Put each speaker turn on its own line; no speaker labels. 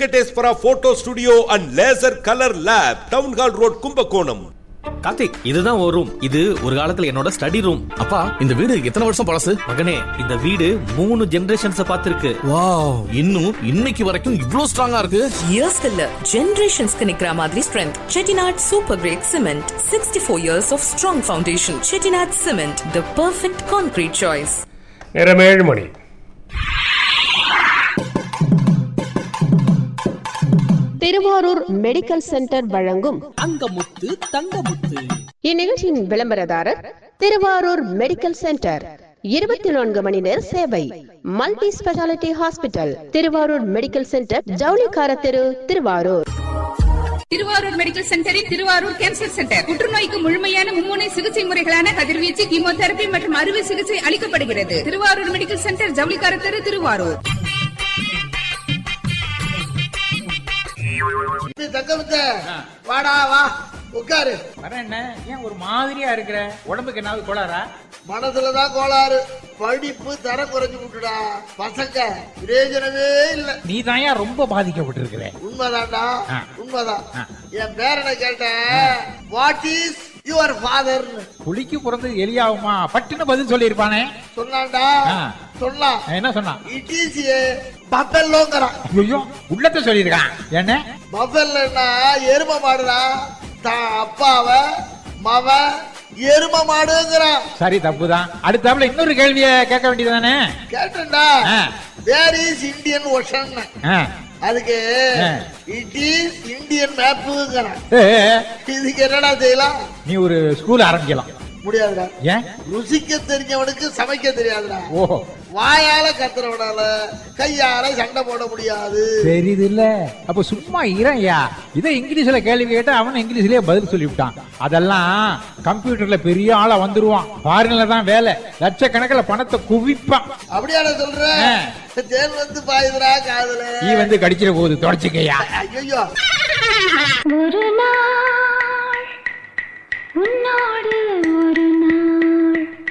Venkateswara photo studio and laser colour lab town hall road Kumbakonam
Karthik இதுதான் ஒரு room இது ஒரு காலத்துல என்னோட ஸ்டடி ரூம்
அப்பா இந்த வீடு எத்தனை வருஷம் பழசு
மகனே இந்த வீடு மூணு ஜெனரேஷன்ஸ் பார்த்திருக்கு
வாவ் இன்னும் இன்னைக்கு வரைக்கும் இவ்ளோ ஸ்ட்ராங்கா இருக்கு
இயர்ஸ்க்கு இல்ல ஜெனரேஷன்ஸ்க்கு நிக்கிற மாதிரி strength Chettinad super great cement sixty four years of strong foundation Chettinad cement the perfect concrete choice
நேரம் ஏழு மணி
திருவாரூர் மெடிக்கல் சென்டர் வழங்கும்
தங்கமுத்து தங்கமுத்து
இந்நிகழ்ச்சியின் விளம்பரதாரர் திருவாரூர் மெடிக்கல் சென்டர் இருபத்தி நான்கு மணி நேர சேவை multi speciality hospital Thiruvarur medical centre ஜவுளிக்கார தெரு திருவாரூர்
திருவாரூர் மெடிக்கல் சென்டரில் திருவாரூர் கேன்சர் சென்டர் புற்றுநோய்க்கு முழுமையான மும்முனை சிகிச்சை முறைகளான கதிர்வீச்சு கீமோதெரபி மற்றும் அறுவை சிகிச்சை அளிக்கப்படுகிறது திருவாரூர் மெடிக்கல் சென்டர் ஜவுளிக்கார தெரு திருவாரூர்
தங்கமுத்த வாடா வா உட்காரு
வர என்ன ஏன் ஒரு மாதிரியா இருக்கிற உடம்புக்கு என்னாவது கோளாரா
மனசுலதான் கோளாறு படிப்பு தர குறைஞ்சு விட்டுடா பசங்க பிரயோஜனமே இல்ல
நீ தான் ரொம்ப பாதிக்கப்பட்டிருக்கிற
உண்மைதான்டா
ஆ.
உண்மைதான்
ஆ.
என் பேரனை கேட்டேன் வாட் இஸ் யுவர் ஃபாதர்
புலிக்கு பிறந்தது எலியாகுமா பட்டுன்னு பதில் சொல்லியிருப்பானே
சொன்னான்டா
ஆ.
சொன்னான்
என்ன சொன்னான்
இட் இஸ் ஏ பப்பல்லோங்கிறான்
ஐயோ உள்ளத்தை சொல்லியிருக்கான் என்ன
பப்பல்லன்னா எரும மாடுடா தான் அப்பாவ மவ எரும மாடுங்கிறான்
சரி தப்புதான் அடுத்தாப்புல இன்னொரு கேள்விய கேட்க வேண்டியதானே
கேட்டேன்டா
ஆ.
வேர் இஸ் இந்தியன் ஓஷன்
ஆ.
அதுக்கு
ஆ.
இட் இஸ் இந்தியன் மேப்புங்கிறான்
ஏ, ஏ,
இதுக்கு என்னடா செய்யலாம்
நீ ஒரு ஸ்கூல் ஆரம்பிக்கலாம்
முடியாதுடா
ஏன்
ருசிக்க தெரிஞ்சவனுக்கு சமைக்க தெரியாதுடா
ஓஹோ
வாயால கத்துறவனால கையால சண்டை போட முடியாது
தெரியுது இல்ல அப்ப சும்மா இறையா இதை இங்கிலீஷ்ல கேள்வி கேட்டா அவன் இங்கிலீஷ்லயே பதில் சொல்லிவிட்டான் அதெல்லாம் கம்ப்யூட்டர்ல பெரிய ஆளா வந்துருவான் ஃபாரின்ல தான் வேலை லட்சக்கணக்கில் பணத்தை குவிப்பான்
அப்படியான சொல்ற
ஆ.
தேல் வந்து பாயுதுடா காதுல
நீ வந்து கடிச்சிட போகுது தொடச்சிக்கையா
ஐயோ
ஒரு